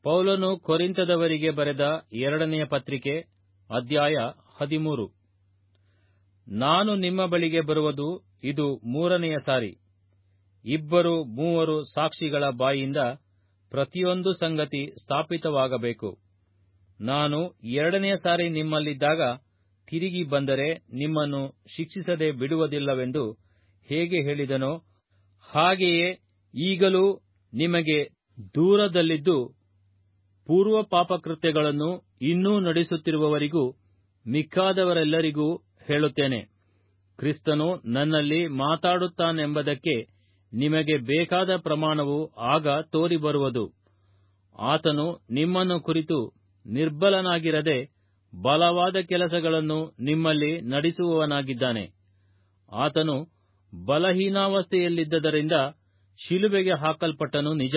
ಪೌಲನು ಕೊರಿಂತದವರಿಗೆ ಬರೆದ ಎರಡನೆಯ ಪತ್ರಿಕೆ ಅಧ್ಯಾಯ ಹದಿಮೂರು ನಾನು ನಿಮ್ಮ ಬಳಿಗೆ ಬರುವುದು ಇದು ಮೂರನೆಯ ಸಾರಿ ಇಬ್ಬರು ಮೂವರು ಸಾಕ್ಷಿಗಳ ಬಾಯಿಂದ ಪ್ರತಿಯೊಂದು ಸಂಗತಿ ಸ್ಥಾಪಿತವಾಗಬೇಕು ನಾನು ಎರಡನೆಯ ಸಾರಿ ನಿಮ್ಮಲ್ಲಿದ್ದಾಗ ತಿರುಗಿ ಬಂದರೆ ನಿಮ್ಮನ್ನು ಶಿಕ್ಷಿಸದೆ ಬಿಡುವುದಿಲ್ಲವೆಂದು ಹೇಗೆ ಹೇಳಿದನೋ ಹಾಗೆಯೇ ಈಗಲೂ ನಿಮಗೆ ದೂರದಲ್ಲಿದ್ದು ಪೂರ್ವ ಪಾಪಕೃತ್ಯಗಳನ್ನು ಇನ್ನೂ ನಡೆಸುತ್ತಿರುವವರಿಗೂ ಮಿಕ್ಕಾದವರೆಲ್ಲರಿಗೂ ಹೇಳುತ್ತೇನೆ ಕ್ರಿಸ್ತನು ನನ್ನಲ್ಲಿ ಮಾತಾಡುತ್ತಾನೆಂಬುದಕ್ಕೆ ನಿಮಗೆ ಬೇಕಾದ ಪ್ರಮಾಣವು ಆಗ ತೋರಿಬರುವುದು ಆತನು ನಿಮ್ಮನ್ನು ಕುರಿತು ನಿರ್ಬಲನಾಗಿರದೆ ಬಲವಾದ ಕೆಲಸಗಳನ್ನು ನಿಮ್ಮಲ್ಲಿ ನಡೆಸುವವನಾಗಿದ್ದಾನೆ ಆತನು ಬಲಹೀನಾವಸ್ಥೆಯಲ್ಲಿದ್ದರಿಂದ ಶಿಲುಬೆಗೆ ಹಾಕಲ್ಪಟ್ಟನು ನಿಜ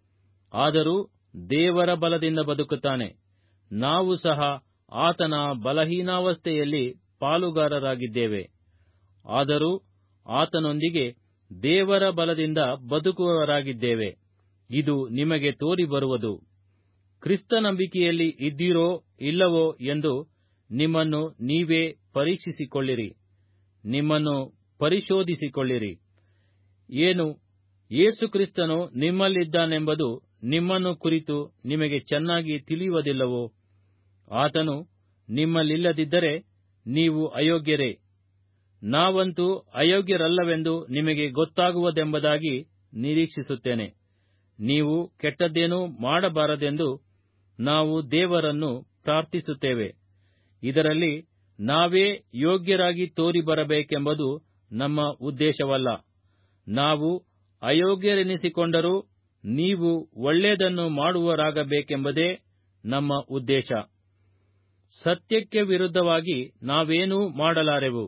ಆದರೂ ದೇವರ ಬಲದಿಂದ ಬದುಕುತ್ತಾನೆ ನಾವು ಸಹ ಆತನ ಬಲಹೀನಾವಸ್ಥೆಯಲ್ಲಿ ಪಾಲುಗಾರರಾಗಿದ್ದೇವೆ ಆದರೂ ಆತನೊಂದಿಗೆ ದೇವರ ಬಲದಿಂದ ಬದುಕುವವರಾಗಿದ್ದೇವೆ ಇದು ನಿಮಗೆ ತೋರಿಬರುವುದು ಕ್ರಿಸ್ತನಂಬಿಕೆಯಲ್ಲಿ ಇದ್ದೀರೋ ಇಲ್ಲವೋ ಎಂದು ನಿಮ್ಮನ್ನು ನೀವೇ ಪರೀಕ್ಷಿಸಿಕೊಳ್ಳಿರಿ ನಿಮ್ಮನ್ನು ಪರಿಶೋಧಿಸಿಕೊಳ್ಳಿರಿ ಏನು ಯೇಸುಕ್ರಿಸ್ತನು ನಿಮ್ಮಲ್ಲಿದ್ದಾನೆಂಬುದು ನಿಮ್ಮನ್ನು ಕುರಿತು ನಿಮಗೆ ಚೆನ್ನಾಗಿ ತಿಳಿಯುವುದಿಲ್ಲವೋ ಆತನು ನಿಮ್ಮಲ್ಲಿಲ್ಲದಿದ್ದರೆ ನೀವು ಅಯೋಗ್ಯರೇ ನಾವಂತೂ ಅಯೋಗ್ಯರಲ್ಲವೆಂದು ನಿಮಗೆ ಗೊತ್ತಾಗುವುದೆಂಬುದಾಗಿ ನಿರೀಕ್ಷಿಸುತ್ತೇನೆ ನೀವು ಕೆಟ್ಟದ್ದೇನೂ ಮಾಡಬಾರದೆಂದು ನಾವು ದೇವರನ್ನು ಪ್ರಾರ್ಥಿಸುತ್ತೇವೆ ಇದರಲ್ಲಿ ನಾವೇ ಯೋಗ್ಯರಾಗಿ ತೋರಿಬರಬೇಕೆಂಬುದು ನಮ್ಮ ಉದ್ದೇಶವಲ್ಲ ನಾವು ಅಯೋಗ್ಯರೆನಿಸಿಕೊಂಡರೂ ನೀವು ಒಳ್ಳೆಯದನ್ನು ಮಾಡುವವರಾಗಬೇಕೆಂಬುದೇ ನಮ್ಮ ಉದ್ದೇಶ ಸತ್ಯಕ್ಕೆ ವಿರುದ್ಧವಾಗಿ ನಾವೇನೂ ಮಾಡಲಾರೆವು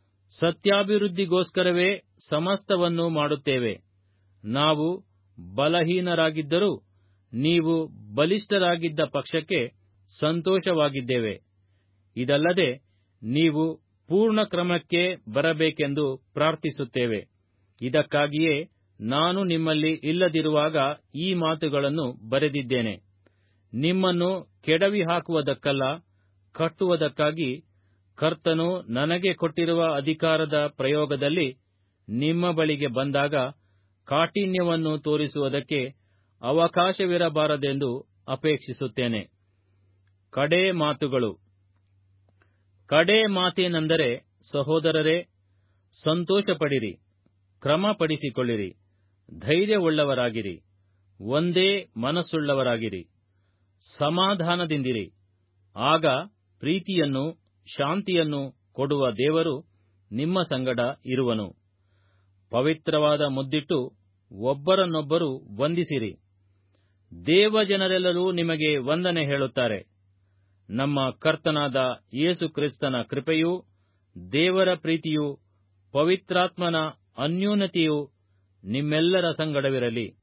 ಸತ್ಯಾಭಿವೃದ್ಧಿಗೋಸ್ಕರವೇ ಸಮಸ್ತವನ್ನು ಮಾಡುತ್ತೇವೆ ನಾವು ಬಲಹೀನರಾಗಿದ್ದರೂ ನೀವು ಬಲಿಷ್ಠರಾಗಿದ್ದ ಪಕ್ಷಕ್ಕೆ ಸಂತೋಷವಾಗಿದ್ದೇವೆ ಇದಲ್ಲದೆ ನೀವು ಪೂರ್ಣ ಕ್ರಮಕ್ಕೆ ಬರಬೇಕೆಂದು ಪ್ರಾರ್ಥಿಸುತ್ತೇವೆ ಇದಕ್ಕಾಗಿಯೇ ನಾನು ನಿಮ್ಮಲ್ಲಿ ಇಲ್ಲದಿರುವಾಗ ಈ ಮಾತುಗಳನ್ನು ಬರೆದಿದ್ದೇನೆ ನಿಮ್ಮನ್ನು ಕೆಡವಿ ಹಾಕುವುದಕ್ಕಲ್ಲ ಕಟ್ಟುವುದಕ್ಕಾಗಿ ಕರ್ತನು ನನಗೆ ಕೊಟ್ಟಿರುವ ಅಧಿಕಾರದ ಪ್ರಯೋಗದಲ್ಲಿ ನಿಮ್ಮ ಬಳಿಗೆ ಬಂದಾಗ ಕಾಠಿಣ್ಯವನ್ನು ತೋರಿಸುವುದಕ್ಕೆ ಅವಕಾಶವಿರಬಾರದೆಂದು ಅಪೇಕ್ಷಿಸುತ್ತೇನೆ ಕಡೇ ಮಾತುಗಳು ಕಡೇ ಮಾತೇನೆಂದರೆ ಸಹೋದರರೇ ಸಂತೋಷಪಡಿರಿ ಕ್ರಮಪಡಿಸಿಕೊಳ್ಳಿರಿ ಧೈರ್ಯವುಳ್ಳವರಾಗಿರಿ ಒಂದೇ ಮನಸ್ಸುಳ್ಳವರಾಗಿರಿ ಸಮಾಧಾನದಿಂದಿರಿ ಆಗ ಪ್ರೀತಿಯನ್ನು ಶಾಂತಿಯನ್ನು ಕೊಡುವ ದೇವರು ನಿಮ್ಮ ಸಂಗಡ ಇರುವನು ಪವಿತ್ರವಾದ ಮುದ್ದಿಟ್ಟು ಒಬ್ಬರನ್ನೊಬ್ಬರು ವಂದಿಸಿರಿ ದೇವಜನರೆಲ್ಲರೂ ನಿಮಗೆ ವಂದನೆ ಹೇಳುತ್ತಾರೆ ನಮ್ಮ ಕರ್ತನಾದ ಯೇಸು ಕ್ರಿಸ್ತನ ಕೃಪೆಯೂ ದೇವರ ಪ್ರೀತಿಯೂ ಪವಿತ್ರಾತ್ಮನ ಅನ್ಯೂನತೆಯೂ ನಿಮ್ಮೆಲ್ಲರ ಸಂಗಡವಿರಲಿ